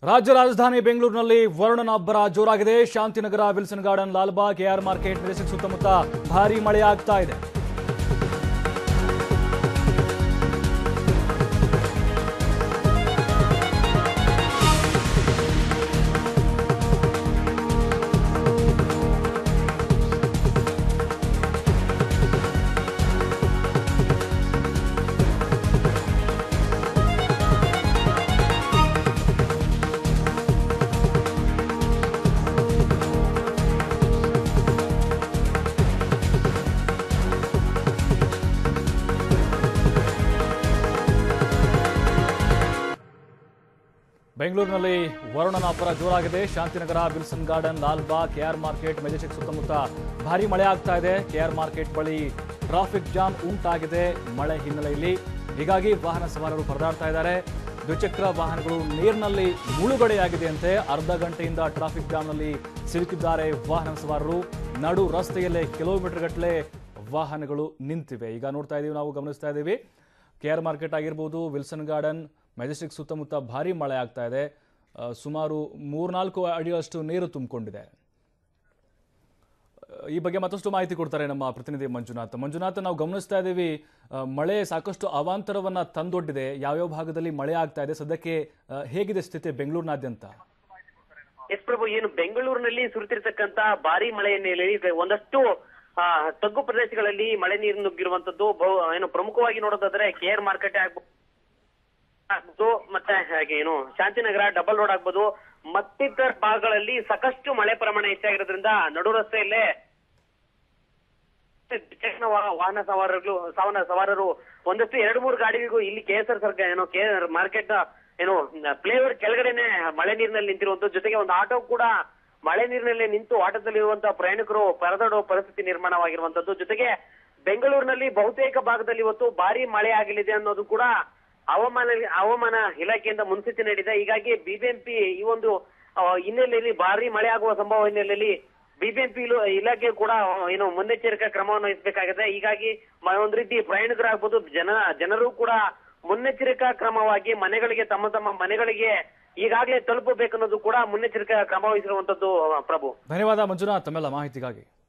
ರಾಜ್ಯ ರಾಜಧಾನಿ ಬೆಂಗಳೂರಿನಲ್ಲಿ ವರುಣನ ಅಬ್ಬರ ಜೋರಾಗಿದೆ Shantinagar Wilson Garden Lalbagh K R Market Majestic ಸುತ್ತಮುತ್ತ ಭಾರೀ ಮಳೆಯಾಗ್ತಾ ಇದೆ ಬೆಂಗಳೂರಿನಲ್ಲಿ ವರುಣನ ಅಬ್ಬರ ಜೋರಾಗಿದೆ Shantinagar Wilson Garden Lalbagh K R Market Majestic ಸುತ್ತಮುತ್ತ ಭಾರೀ ಮಳೆ ಆಗ್ತಾ ಇದೆ ಕೆಆರ್ ಮಾರ್ಕೆಟ್ ಬಳಿ ಟ್ರಾಫಿಕ್ ಜಾಮ್ ಉಂಟಾಗಿದೆ ಮಳೆ ಹಿನ್ನೆಲೆಯಲ್ಲಿ ಹೀಗಾಗಿ ವಾಹನ ಸವಾರರು ಪರದಾಡ್ತಾ ಇದ್ದಾರೆ ದ್ವಿಚಕ್ರ ವಾಹನಗಳು ನೀರಿನಲ್ಲಿ ಮುಳುಗಡೆಯಾಗಿದೆಯಂತೆ ಅರ್ಧ ಗಂಟೆಯಿಂದ ಟ್ರಾಫಿಕ್ ಜಾಮ್ನಲ್ಲಿ ಸಿಲುಕಿದ್ದಾರೆ ವಾಹನ ಸವಾರರು ನಡು ರಸ್ತೆಯಲ್ಲೇ ಕಿಲೋಮೀಟರ್ ಗಟ್ಟಲೆ ವಾಹನಗಳು ನಿಂತಿವೆ ಈಗ ನೋಡ್ತಾ ಇದೀವಿ ನಾವು ಗಮನಿಸ್ತಾ ಇದ್ದೀವಿ ಕೆ ಆರ್ ಮಾರ್ಕೆಟ್ ಆಗಿರ್ಬೋದು ವಿಲ್ಸನ್ ಗಾರ್ಡನ್ ಮೆಜೆಸ್ಟಿಕ್ ಸುತ್ತಮುತ್ತ ಭಾರೀ ಮಳೆ ಆಗ್ತಾ ಇದೆ ಆ, ಸುಮಾರು ಮೂರ್ನಾಲ್ಕು ಅಡಿಯಷ್ಟು ನೀರು ತುಂಬಿಕೊಂಡಿದೆ ಈ ಬಗ್ಗೆ ಮತ್ತಷ್ಟು ಮಾಹಿತಿ ಕೊಡ್ತಾರೆ ನಮ್ಮ ಪ್ರತಿನಿಧಿ ಮಂಜುನಾಥ್ ಮಂಜುನಾಥ್ ನಾವು ಗಮನಿಸ್ತಾ ಇದ್ದೀವಿ ಆ, ಮಳೆ ಸಾಕಷ್ಟು ಅವಾಂತರವನ್ನ ತಂದೊಡ್ಡಿದೆ ಯಾವ್ಯಾವ ಭಾಗದಲ್ಲಿ ಮಳೆ ಆಗ್ತಾ ಇದೆ ಸದ್ಯಕ್ಕೆ ಆ, ಹೇಗಿದೆ ಸ್ಥಿತಿ ಬೆಂಗಳೂರಿನಾದ್ಯಂತ ಎಸ್ ಪ್ರಭು ಏನು ಬೆಂಗಳೂರಿನಲ್ಲಿ ಸುರಿತಿರ್ತಕ್ಕಂತ ಭಾರಿ ಮಳೆಯ ಹಿನ್ನೆಲೆಯಲ್ಲಿ ಈಗ ಒಂದಷ್ಟು ಆ, ತಗ್ಗು ಪ್ರದೇಶಗಳಲ್ಲಿ ಮಳೆ ನೀರು ನುಗ್ಗಿರುವಂತದ್ದು ಬಹು ಏನು ಪ್ರಮುಖವಾಗಿ ನೋಡೋದಾದ್ರೆ ಕೆ ಆರ್ ಮಾರ್ಕೆಟ್ ಆಗ್ಬೋದು ಆಗ್ಬೋದು ಮತ್ತೆ ಹಾಗೆ ಏನು ಶಾಂತಿನಗರ ಡಬಲ್ ರೋಡ್ ಆಗ್ಬೋದು ಮತ್ತಿತರ ಭಾಗಗಳಲ್ಲಿ ಸಾಕಷ್ಟು ಮಳೆ ಪ್ರಮಾಣ ಹೆಚ್ಚಾಗಿರೋದ್ರಿಂದ ನಡು ರಸ್ತೆಯಲ್ಲೇ ದ್ವಿಚಕ್ರ ವಾ- ವಾಹನ ಸವಾರರು ಸಾವನ ಸವಾರರು ಒಂದಷ್ಟು ಎರಡು ಮೂರು ಗಾಡಿಗಳಿಗೂ ಇಲ್ಲಿ ಕೆ ಎಸ್ ಆರ್ ಸರ್ಕಾರ ಏನೋ ಕೆ ಮಾರ್ಕೆಟ್ ಏನು ಫ್ಲೇವರ್ ಕೆಳಗಡೆನೆ ಮಳೆ ನೀರಿನಲ್ಲಿ ನಿಂತಿರುವಂತದ್ದು ಜೊತೆಗೆ ಒಂದು ಆಟೋ ಕೂಡ ಮಳೆ ನೀರಿನಲ್ಲಿ ನಿಂತು ಆಟೋದಲ್ಲಿರುವಂತಹ ಪ್ರಯಾಣಿಕರು ಪರದಾಡುವ ಪರಿಸ್ಥಿತಿ ನಿರ್ಮಾಣವಾಗಿರುವಂತದ್ದು ಜೊತೆಗೆ ಬೆಂಗಳೂರಿನಲ್ಲಿ ಬಹುತೇಕ ಭಾಗದಲ್ಲಿ ಇವತ್ತು ಭಾರಿ ಮಳೆ ಆಗಲಿದೆ ಅನ್ನೋದು ಕೂಡ ಹವಾಮಾನ ಹವಾಮಾನ ಇಲಾಖೆಯಿಂದ ಮುನ್ಸೂಚನೆ ನೀಡಿದೆ ಹೀಗಾಗಿ ಬಿಬಿಎಂಪಿ ಈ ಒಂದು ಆ, ಹಿನ್ನೆಲೆಯಲ್ಲಿ ಭಾರಿ ಮಳೆ ಆಗುವ ಸಂಭವ ಹಿನ್ನೆಲೆಯಲ್ಲಿ ಬಿಬಿಎಂಪಿ ಇಲಾಖೆ ಕೂಡ ಆ, ಏನು ಮುನ್ನೆಚ್ಚರಿಕಾ ಕ್ರಮವನ್ನು ವಹಿಸಬೇಕಾಗಿದೆ ಹೀಗಾಗಿ ಮ- ಒಂದ್ ರೀತಿ ಪ್ರಯಾಣಿಕರಾಗ್ಬೋದು ಜನ ಜನರು ಕೂಡ ಮುನ್ನೆಚ್ಚರಿಕಾ ಕ್ರಮವಾಗಿ ಮನೆಗಳಿಗೆ ತಮ್ಮ ತಮ್ಮ ಮನೆಗಳಿಗೆ ಈಗಾಗಲೇ ತಲುಪಬೇಕನ್ನೋದು ಕೂಡ ಮುನ್ನೆಚ್ಚರಿಕಾ ಕ್ರಮ ವಹಿಸಿರುವಂತದ್ದು ಆ, ಪ್ರಭು ಧನ್ಯವಾದ ಮಂಜುನಾಥ್ ತಮ್ಮೆಲ್ಲ ಮಾಹಿತಿಗಾಗಿ